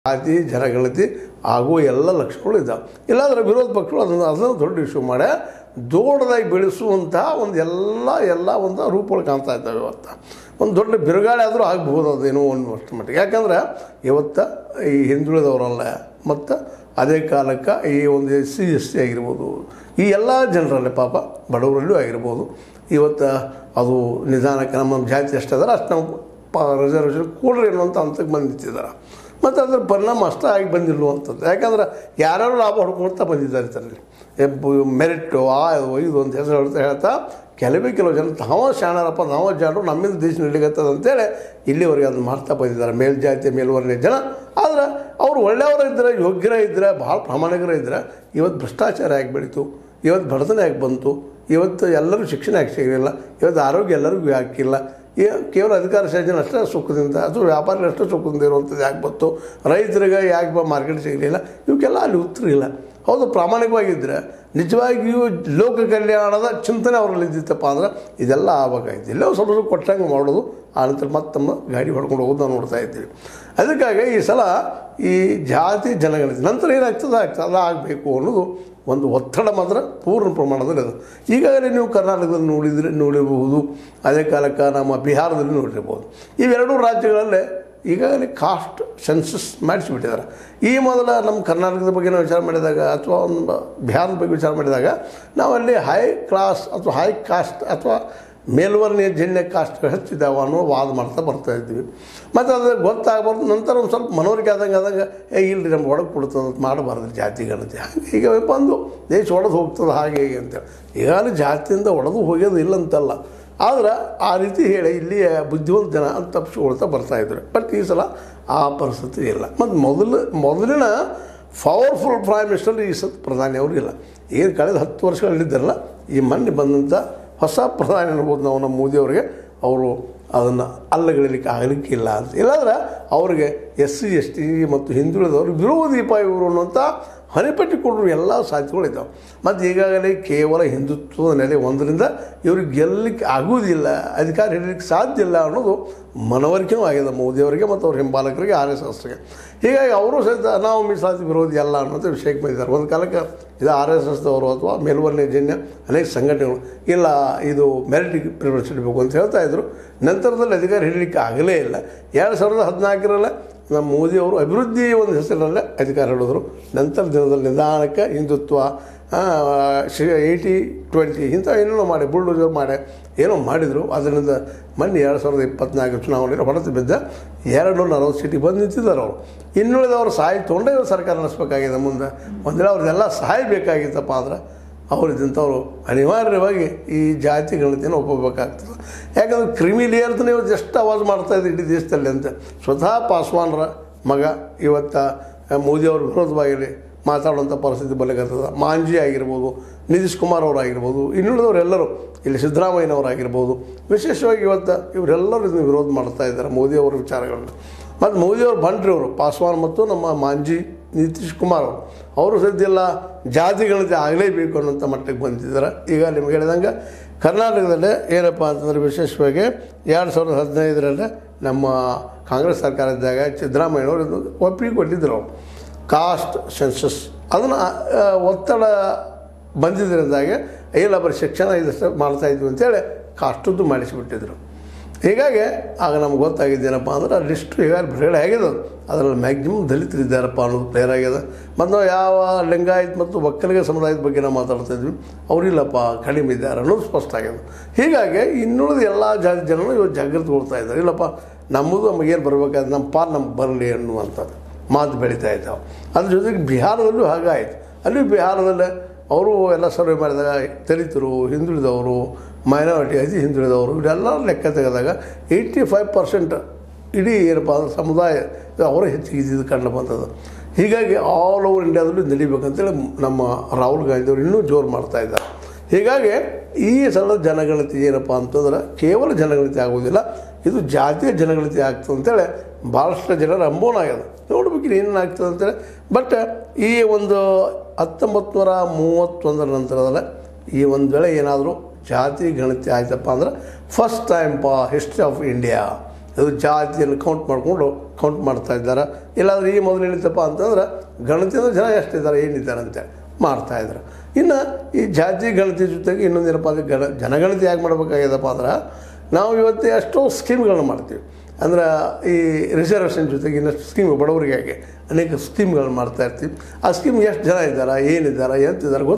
ಜಾತಿ ಜನಗಣತಿ ಆಗುವ ಎಲ್ಲ ಲಕ್ಷಣಗಳು ಇದ್ದಾವೆ ಇಲ್ಲಾಂದ್ರೆ ವಿರೋಧ ಪಕ್ಷಗಳು ಅದನ್ನು ಅದನ್ನು ದೊಡ್ಡ ಇಶ್ಯೂ ಮಾಡಿ ದೊಡ್ಡದಾಗಿ ಬೆಳೆಸುವಂತಹ ಒಂದು ಎಲ್ಲ ಎಲ್ಲ ಒಂದು ರೂಪಗಳು ಕಾಣ್ತಾ ಇದ್ದಾವೆ ಇವತ್ತು ಒಂದು ದೊಡ್ಡ ಬಿರುಗಾಳಿ ಆದರೂ ಆಗ್ಬೋದು ಅದೇನೋ ಒಂದು ಅಷ್ಟು ಮಟ್ಟಿಗೆ ಯಾಕಂದ್ರೆ ಇವತ್ತು ಈ ಹಿಂದುಳಿದವರಲ್ಲ ಮತ್ತು ಅದೇ ಕಾಲಕ್ಕೆ ಈ ಒಂದು ಎಸ್ ಸಿ ಎಸ್ ಟಿ ಆಗಿರ್ಬೋದು ಈ ಎಲ್ಲ ಜನರಲ್ಲಿ ಪಾಪ ಬಡವರಲ್ಲೂ ಆಗಿರ್ಬೋದು ಇವತ್ತು ಅದು ನಿಧಾನಕ್ಕೆ ನಮ್ಮ ನಮ್ಮ ಜಾತಿ ಎಷ್ಟಿದಾರೆ ಅಷ್ಟು ನಾವು ಪ ರಿಸರ್ವೇಷನ್ ಕೊಡ್ರಿ ಅನ್ನುವಂಥ ಹಂತಕ್ಕೆ ಬಂದು ನಿಂತಿದ್ದಾರೆ ಮತ್ತು ಅದ್ರ ಪರಿಣಾಮ ಅಷ್ಟೇ ಆಗಿ ಬಂದಿರುವಂಥದ್ದು ಯಾಕಂದ್ರೆ ಯಾರ್ಯಾರು ಲಾಭ ಹೊಡ್ಕೊಳ್ತಾ ಬಂದಿದ್ದಾರೆ ಇದರಲ್ಲಿ ಮೆರಿಟು ಆ ಇದು ಅಂತ ಹೆಸರು ಹೇಳ್ತಾ ಹೇಳ್ತಾ ಕೆಲವೇ ಕೆಲವು ಜನ ತಾವ ಶಾಣರಪ್ಪ ನಾವ ಜಾಣರು ನಮ್ಮಿಂದ ದೇಶ ನಡೀಗತ್ತದ ಅಂತೇಳಿ ಇಲ್ಲಿವರೆಗೆ ಅದನ್ನು ಮಾಡ್ತಾ ಬಂದಿದ್ದಾರೆ ಮೇಲ್ಜಾತಿ ಮೇಲ್ವರ್ಣೀಯ ಜನ ಆದ್ರೆ ಅವ್ರು ಒಳ್ಳೆಯವರು ಇದ್ದರೆ ಯೋಗ್ಯರ ಇದ್ದರೆ ಭಾಳ ಪ್ರಾಮಾಣಿಕರ ಇದ್ದರೆ ಇವತ್ತು ಭ್ರಷ್ಟಾಚಾರ ಯಾಕೆ ಬೆಳೀತು ಇವತ್ತು ಬಡತನ ಯಾಕೆ ಬಂತು ಇವತ್ತು ಎಲ್ಲರೂ ಶಿಕ್ಷಣ ಯಾಕೆ ಸಿಗಲಿಲ್ಲ ಇವತ್ತು ಆರೋಗ್ಯ ಎಲ್ಲರಿಗೂ ಯಾಕಿಲ್ಲ ಈ ಕೇವಲ ಅಧಿಕಾರ ಸಜ್ಜನ ಅಷ್ಟೇ ಸುಖದಿಂದ ಅಥವಾ ವ್ಯಾಪಾರಿಗಳು ಅಷ್ಟೇ ಸುಖದಿಂದ ಇರುವಂಥದ್ದು ಯಾಕೆ ಬಂತು ರೈತರಿಗೆ ಯಾಕೆ ಬ ಮಾರ್ಕೆಟ್ ಸಿಗಲಿಲ್ಲ ಇವಕ್ಕೆಲ್ಲ ಅಲ್ಲಿ ಉತ್ತರ ಇಲ್ಲ ಹೌದು ಪ್ರಾಮಾಣಿಕವಾಗಿದ್ದರೆ ನಿಜವಾಗಿಯೂ ಲೋಕ ಕಲ್ಯಾಣದ ಚಿಂತನೆ ಅವರಲ್ಲಿ ಇದ್ದಿತ್ತಪ್ಪ ಅಂದ್ರೆ ಇದೆಲ್ಲ ಆಗಬೇಕಾಗಿತ್ತು ಎಲ್ಲೋ ಸ್ವಲ್ಪ ಸ್ವಲ್ಪ ಕೊಟ್ಟಂಗೆ ಮಾಡೋದು ಆನಂತರ ಮತ್ತೆ ತಮ್ಮ ಗಾಡಿ ಹೊಡ್ಕೊಂಡು ಹೋಗೋದು ನಾವು ನೋಡ್ತಾ ಇದ್ದೀವಿ ಅದಕ್ಕಾಗಿ ಈ ಸಲ ಈ ಜಾತಿ ಜನಗಣತಿ ನಂತರ ಏನಾಗ್ತದೆ ಆಗ್ತದೆ ಅದು ಆಗಬೇಕು ಅನ್ನೋದು ಒಂದು ಒತ್ತಡ ಮಾತ್ರ ಪೂರ್ಣ ಪ್ರಮಾಣದಲ್ಲಿ ಅದು ಈಗಾಗಲೇ ನೀವು ಕರ್ನಾಟಕದಲ್ಲಿ ನೋಡಿದರೆ ನೋಡಿರಬಹುದು ಅದೇ ಕಾಲಕ್ಕೆ ನಮ್ಮ ಬಿಹಾರದಲ್ಲಿ ನೋಡಿರ್ಬೋದು ಇವೆರಡೂ ರಾಜ್ಯಗಳಲ್ಲೇ ಈಗಾಗಲೇ ಕಾಸ್ಟ್ ಸೆನ್ಸಸ್ ಮಾಡಿಸಿಬಿಟ್ಟಿದ್ದಾರೆ ಈ ಮೊದಲ ನಮ್ಮ ಕರ್ನಾಟಕದ ಬಗ್ಗೆ ನಾವು ವಿಚಾರ ಮಾಡಿದಾಗ ಅಥವಾ ಒಂದು ಬಿಹಾರದ ಬಗ್ಗೆ ವಿಚಾರ ಮಾಡಿದಾಗ ನಾವಲ್ಲಿ ಹೈ ಕ್ಲಾಸ್ ಅಥವಾ ಹೈ ಕಾಸ್ಟ್ ಅಥವಾ ಮೇಲ್ವರ್ಣೀಯ ಜನ್ಯ ಕಾಸ್ಟ್ ಹೆಚ್ಚಿದ್ದಾವೆ ಅನ್ನೋ ವಾದ ಮಾಡ್ತಾ ಬರ್ತಾ ಇದ್ವಿ ಮತ್ತು ಅದು ಗೊತ್ತಾಗಬಾರ್ದು ನಂತರ ಒಂದು ಸ್ವಲ್ಪ ಮನವರಿಕೆ ಆದಂಗೆ ಆದಂಗೆ ಏ ಇಲ್ರಿ ನಮ್ಗೆ ಒಳಗೆ ಕೊಡ್ತದೆ ಅಂತ ಮಾಡಬಾರ್ದು ಜಾತಿ ಗಣತಿ ಹಾಗೆ ಈಗ ಬಂದು ದೇಶ ಒಡೆದು ಹೋಗ್ತದೆ ಹಾಗೆ ಹೀಗೆ ಅಂತೇಳಿ ಈಗಾಗಲೇ ಜಾತಿಯಿಂದ ಒಡೆದು ಹೋಗೋದು ಇಲ್ಲ ಅಂತಲ್ಲ ಆದ್ರೆ ಆ ರೀತಿ ಹೇಳಿ ಇಲ್ಲಿಯ ಬುದ್ಧಿವಂತ ಜನ ಅಂತ ತಪ್ಪಿಸ್ಕೊಳ್ತಾ ಬರ್ತಾಯಿದ್ರು ಬಟ್ ಈ ಸಲ ಆ ಪರಿಸ್ಥಿತಿ ಇಲ್ಲ ಮತ್ತು ಮೊದಲು ಮೊದಲಿನ ಪವರ್ಫುಲ್ ಪ್ರೈಮ್ ಮಿನಿಸ್ಟರ್ ಈ ಸತ್ ಪ್ರಧಾನಿ ಅವರು ಇಲ್ಲ ಏನು ಕಳೆದ ಹತ್ತು ವರ್ಷಗಳಿದ್ದಾರಲ್ಲ ಈ ಮೊನ್ನೆ ಬಂದಂಥ ಹೊಸ ಪ್ರಧಾನಿ ಅನ್ಬೋದು ನಾವು ನಮ್ಮ ಮೋದಿಯವರಿಗೆ ಅವರು ಅದನ್ನು ಅಲ್ಲಗಳಿಲಿಕ್ಕೆ ಆಗಲಿಕ್ಕಿಲ್ಲ ಅಂತ ಇಲ್ಲಾಂದ್ರೆ ಅವ್ರಿಗೆ ಎಸ್ ಸಿ ಎಸ್ ಟಿ ಮತ್ತು ಹಿಂದುಳಿದವರು ವಿರೋಧೀಪ ಇವರು ಅನ್ನುವಂಥ ಹನಿಪಟ್ಟಿ ಕೊಡರು ಎಲ್ಲ ಸಾಧ್ಯತೆಗಳಿದ್ದಾವೆ ಮತ್ತು ಈಗಾಗಲೇ ಕೇವಲ ಹಿಂದುತ್ವದ ನೆಲೆ ಒಂದರಿಂದ ಇವ್ರಿಗೆ ಗೆಲ್ಲಲಿಕ್ಕೆ ಆಗುವುದಿಲ್ಲ ಅಧಿಕಾರ ಹಿಡಲಿಕ್ಕೆ ಸಾಧ್ಯ ಇಲ್ಲ ಅನ್ನೋದು ಮನವರಿಕೆಯೂ ಆಗಿದೆ ಮೋದಿಯವರಿಗೆ ಮತ್ತು ಅವ್ರ ಹಿಂಬಾಲಕರಿಗೆ ಆರ್ ಎಸ್ ಎಸ್ಗೆ ಹೀಗಾಗಿ ಅವರು ಸಹಿತ ನಾವು ಮೀಸಲಾತಿ ವಿರೋಧಿ ಅಲ್ಲ ಅನ್ನೋದು ವಿಷಯಕ್ಕೆ ಬಂದಿದ್ದಾರೆ ಒಂದು ಕಾಲಕ್ಕೆ ಇದು ಆರ್ ಎಸ್ ಎಸ್ದವರು ಅಥವಾ ಮೇಲ್ವರ್ಣೀಯ ಜನ್ಯ ಅನೇಕ ಸಂಘಟನೆಗಳು ಇಲ್ಲ ಇದು ಮೆರಿಟ್ ಪ್ರಿಫರೆನ್ಸ್ ಇಡಬೇಕು ಅಂತ ಹೇಳ್ತಾ ಇದ್ರು ನಂತರದಲ್ಲಿ ಅಧಿಕಾರ ಹಿಡಲಿಕ್ಕೆ ಆಗಲೇ ಇಲ್ಲ ಎರಡು ಸಾವಿರದ ಹದಿನಾಲ್ಕರಲ್ಲೇ ನಮ್ಮ ಮೋದಿಯವರು ಅಭಿವೃದ್ಧಿ ಒಂದು ಹೆಸರಿನಲ್ಲೇ ಅಧಿಕಾರ ಹಿಡಿದ್ರು ನಂತರ ದಿನದಲ್ಲಿ ನಿಧಾನಕ್ಕೆ ಹಿಂದುತ್ವ ಏಯ್ಟಿ ಟ್ವೆಂಟಿ ಇಂಥ ಏನೇನೋ ಮಾಡಿ ಬುಲ್ಡೋಜರ್ ಮಾಡಿ ಏನೋ ಮಾಡಿದರು ಅದರಿಂದ ಮೊನ್ನೆ ಎರಡು ಸಾವಿರದ ಇಪ್ಪತ್ನಾಲ್ಕು ಚುನಾವಣೆಯಲ್ಲಿ ಹೊರತು ಬಿದ್ದ ಎರಡು ನೂರ ನಲವತ್ತು ಸೀಟಿಗೆ ಬಂದು ನಿಂತಿದ್ದಾರೆ ಅವರು ಇನ್ನುಳಿದವರು ಸಹಾಯ ತೊಗೊಂಡೇ ಇವ್ರು ಸರ್ಕಾರ ನಡೆಸ್ಬೇಕಾಗಿದೆ ಮುಂದೆ ಒಂದು ವೇಳೆ ಅವ್ರದ್ದೆಲ್ಲ ಸಹಾಯ ಬೇಕಾಗಿತ್ತಪ್ಪ ಅಂದ್ರೆ ಅವ್ರು ಇದ್ದಂಥವ್ರು ಅನಿವಾರ್ಯವಾಗಿ ಈ ಜಾತಿ ಗಣತಿಯನ್ನು ಒಪ್ಪಬೇಕಾಗ್ತದೆ ಯಾಕಂದ್ರೆ ಕ್ರಿಮಿ ಲೇಯರ್ದನ್ನ ಇವತ್ತು ಎಷ್ಟು ಅವಾಜ್ ಮಾಡ್ತಾಯಿದ್ರು ಇಡೀ ದೇಶದಲ್ಲಿ ಅಂತ ಸ್ವತಃ ಪಾಸ್ವಾನ್ರ ಮಗ ಇವತ್ತು ಮೋದಿಯವ್ರ ವಿರೋಧವಾಗಿ ಮಾತಾಡುವಂಥ ಪರಿಸ್ಥಿತಿ ಬರಲಿಕ್ಕತ್ತದ ಮಾಂಜಿ ಆಗಿರ್ಬೋದು ನಿತೀಶ್ ಕುಮಾರ್ ಅವರಾಗಿರ್ಬೋದು ಇನ್ನುಳಿದವರೆಲ್ಲರೂ ಇಲ್ಲಿ ಸಿದ್ದರಾಮಯ್ಯನವರಾಗಿರ್ಬೋದು ವಿಶೇಷವಾಗಿ ಇವತ್ತು ಇವರೆಲ್ಲರೂ ಇದನ್ನು ವಿರೋಧ ಮಾಡ್ತಾ ಇದ್ದಾರೆ ಮೋದಿಯವರ ವಿಚಾರಗಳನ್ನು ಮತ್ತು ಮೋದಿಯವರು ಬಂಟ್ರಿ ಅವರು ಪಾಸ್ವಾನ್ ಮತ್ತು ನಮ್ಮ ಮಾಂಜಿ ನಿತೀಶ್ ಕುಮಾರ್ ಅವರು ಅವರು ಸದ್ಯಲ್ಲ ಜಾತಿ ಗಣತಿ ಆಗಲೇಬೇಕು ಅನ್ನೋಂಥ ಮಟ್ಟಕ್ಕೆ ಬಂದಿದ್ದಾರೆ ಈಗ ನಿಮ್ಗೆ ಹೇಳಿದಂಗೆ ಕರ್ನಾಟಕದಲ್ಲೇ ಏನಪ್ಪ ಅಂತಂದರೆ ವಿಶೇಷವಾಗಿ ಎರಡು ಸಾವಿರದ ಹದಿನೈದರಲ್ಲೇ ನಮ್ಮ ಕಾಂಗ್ರೆಸ್ ಸರ್ಕಾರ ಇದ್ದಾಗ ಸಿದ್ದರಾಮಯ್ಯನವರು ಇದು ಒಪ್ಪಿಗೆ ಕೊಟ್ಟಿದ್ದರು ಅವರು ಕಾಸ್ಟ್ ಸೆನ್ಸಸ್ ಅದನ್ನು ಒತ್ತಡ ಬಂದಿದ್ದರಿಂದಾಗೆ ಇಲ್ಲ ಬರೀ ಶಿಕ್ಷಣ ಇದಷ್ಟು ಮಾಡ್ತಾಯಿದ್ವಿ ಅಂತೇಳಿ ಕಾಸ್ಟದ್ದು ಮಾಡಿಸಿಬಿಟ್ಟಿದ್ರು ಹೀಗಾಗಿ ಆಗ ನಮ್ಗೆ ಗೊತ್ತಾಗಿದ್ದೇನಪ್ಪ ಅಂದ್ರೆ ಆ ಲಿಸ್ಟು ಈಗಾಗಲೇ ಬಿಡುಗಡೆ ಆಗಿದೆ ಅದು ಅದರಲ್ಲಿ ಮ್ಯಾಕ್ಸಿಮಮ್ ದಲಿತರಿದ್ದಾರಪ್ಪ ಅನ್ನೋದು ಕ್ಲಿಯರ್ ಆಗಿದೆ ಮತ್ತು ನಾವು ಯಾವ ಲಿಂಗಾಯತ್ ಮತ್ತು ಒಕ್ಕಲಿಗ ಸಮುದಾಯದ ಬಗ್ಗೆ ನಾವು ಮಾತಾಡ್ತಾ ಇದ್ವಿ ಅವರಿಲ್ಲಪ್ಪ ಕಡಿಮೆ ಇದ್ದಾರೆ ಅನ್ನೋದು ಸ್ಪಷ್ಟ ಆಗಿದೆ ಹೀಗಾಗಿ ಇನ್ನುಳಿದ ಎಲ್ಲ ಜಾತಿ ಜನರು ಇವತ್ತು ಜಾಗೃತಿಗೊಳ್ತಾ ಇದ್ದಾರೆ ಇಲ್ಲಪ್ಪ ನಮ್ಮದು ನಮಗೇನು ಬರಬೇಕಾದ್ರೆ ನಮ್ಮ ಪಾಲ್ ನಮ್ಗೆ ಬರಲಿ ಅನ್ನುವಂಥದ್ದು ಮಾತು ಬೆಳೀತಾ ಇದ್ದಾವೆ ಅದ್ರ ಜೊತೆಗೆ ಬಿಹಾರದಲ್ಲೂ ಹಾಗಾಯಿತು ಅಲ್ಲಿ ಬಿಹಾರದಲ್ಲೇ ಅವರು ಎಲ್ಲ ಸರ್ವೆ ಮಾಡಿದಾಗ ದಲಿತರು ಹಿಂದುಳಿದವರು ಮೈನಾರಿಟಿ ಅತಿ ಹಿಂದುಳಿದವರು ಇವರೆಲ್ಲ ಲೆಕ್ಕ ತೆಗೆದಾಗ ಏಯ್ಟಿ ಫೈವ್ ಪರ್ಸೆಂಟ್ ಇಡೀ ಏನಪ್ಪ ಅಂದ್ರೆ ಸಮುದಾಯ ಅವರೇ ಹೆಚ್ಚಿಗೆ ಇದ್ದಿದ್ದು ಕಂಡು ಬಂದದ್ದು ಹೀಗಾಗಿ ಆಲ್ ಓವರ್ ಇಂಡಿಯಾದಲ್ಲೂ ನಡಿಬೇಕಂತೇಳಿ ನಮ್ಮ ರಾಹುಲ್ ಗಾಂಧಿಯವರು ಇನ್ನೂ ಜೋರು ಮಾಡ್ತಾ ಇದ್ದಾರೆ ಹೀಗಾಗಿ ಈ ಸಲ ಜನಗಣತಿ ಏನಪ್ಪ ಅಂತಂದ್ರೆ ಕೇವಲ ಜನಗಣತಿ ಆಗೋದಿಲ್ಲ ಇದು ಜಾತಿಯ ಜನಗಣತಿ ಆಗ್ತದೆ ಅಂತೇಳಿ ಭಾಳಷ್ಟು ಜನರ ಅಂಬೋಣ ಆಗ್ಯದ ನೋಡ್ಬೇಕು ಏನೇನು ಆಗ್ತದೆ ಅಂತೇಳಿ ಬಟ್ ಈ ಒಂದು ಹತ್ತೊಂಬತ್ತು ನೂರ ಮೂವತ್ತೊಂದರ ನಂತರದಲ್ಲ ಈ ಒಂದು ವೇಳೆ ಏನಾದರೂ ಜಾತಿ ಗಣತಿ ಆಯ್ತಪ್ಪ ಅಂದ್ರೆ ಫಸ್ಟ್ ಟೈಮ್ ಪಾ ಹಿಸ್ಟ್ರಿ ಆಫ್ ಇಂಡಿಯಾ ಅದು ಜಾತಿಯನ್ನು ಕೌಂಟ್ ಮಾಡಿಕೊಂಡು ಕೌಂಟ್ ಮಾಡ್ತಾ ಇದ್ದಾರೆ ಇಲ್ಲಾಂದ್ರೆ ಈ ಮೊದಲು ಹೇಳಿತಪ್ಪ ಅಂತಂದ್ರೆ ಗಣತಿಯಿಂದ ಜನ ಎಷ್ಟಿದ್ದಾರೆ ಏನಿದ್ದಾರೆ ಅಂತೇಳಿ ಮಾಡ್ತಾ ಇದ್ದಾರೆ ಇನ್ನು ಈ ಜಾತಿ ಗಣತಿ ಜೊತೆಗೆ ಇನ್ನೊಂದೇನಪ್ಪ ಅಂದರೆ ಗಣ ಜನಗಣತಿ ಯಾಕೆ ಮಾಡ್ಬೇಕಾಗ್ಯದಪ್ಪ ಅಂದ್ರೆ ನಾವು ಇವತ್ತು ಎಷ್ಟೋ ಸ್ಕೀಮ್ಗಳನ್ನ ಮಾಡ್ತೀವಿ ಅಂದ್ರೆ ಈ ರಿಸರ್ವೇಷನ್ ಜೊತೆಗೆ ಇನ್ನಷ್ಟು ಸ್ಕೀಮ್ ಬಡವರಿಗಾಗಿ ಅನೇಕ ಸ್ಕೀಮ್ಗಳನ್ನ ಮಾಡ್ತಾ ಇರ್ತೀವಿ ಆ ಸ್ಕೀಮ್ ಎಷ್ಟು ಜನ ಇದ್ದಾರೆ ಏನಿದ್ದಾರೆ ಎಂತಿದ್ದಾರೆ ಗೊತ್ತು